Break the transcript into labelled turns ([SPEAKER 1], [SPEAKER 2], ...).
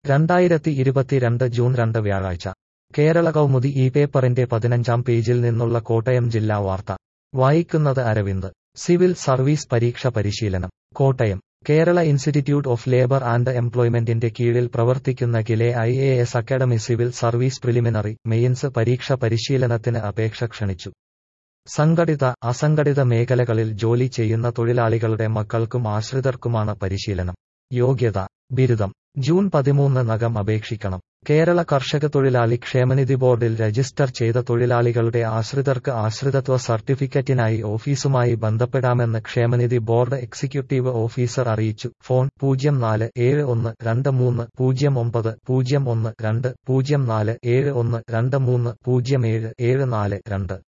[SPEAKER 1] രണ്ടായിരത്തി ഇരുപത്തിരണ്ട് ജൂൺ രണ്ട് വ്യാഴാഴ്ച കേരള കൗമുദി ഈ പേപ്പറിന്റെ പതിനഞ്ചാം പേജിൽ നിന്നുള്ള കോട്ടയം ജില്ലാ വാർത്ത വായിക്കുന്നത് അരവിന്ദ് സിവിൽ സർവീസ് പരീക്ഷ പരിശീലനം Kottayam Kerala institute of labour and എംപ്ലോയ്മെന്റിന്റെ കീഴിൽ പ്രവർത്തിക്കുന്ന KILE I A S academy civil service preliminary mains പരീക്ഷ പരിശീലനത്തിന് അപേക്ഷ ക്ഷണിച്ചു സംഘടിത അസംഘടിത മേഖലകളിൽ ജോലി ചെയ്യുന്ന തൊഴിലാളികളുടെ മക്കൾക്കും ആശ്രിതർക്കുമാണ് പരിശീലനം യോഗ്യത ബിരുദം ജൂൺ പതിമൂന്ന് നകം അപേക്ഷിക്കണം കേരള കർഷക തൊഴിലാളി ക്ഷേമനിധി ബോർഡിൽ രജിസ്റ്റർ ചെയ്ത തൊഴിലാളികളുടെ ആശ്രിതർക്ക് ആശ്രിതത്വ സർട്ടിഫിക്കറ്റിനായി ഓഫീസുമായി ബന്ധപ്പെടാമെന്ന് ക്ഷേമനിധി ബോർഡ് എക്സിക്യൂട്ടീവ് ഓഫീസർ അറിയിച്ചു ഫോൺ പൂജ്യം നാല് ഏഴ് ഒന്ന് രണ്ട് മൂന്ന് പൂജ്യം ഒമ്പത് പൂജ്യം ഒന്ന് രണ്ട് പൂജ്യം നാല് ഏഴ് ഒന്ന് രണ്ട് മൂന്ന് പൂജ്യം ഏഴ് ഏഴ് നാല് രണ്ട്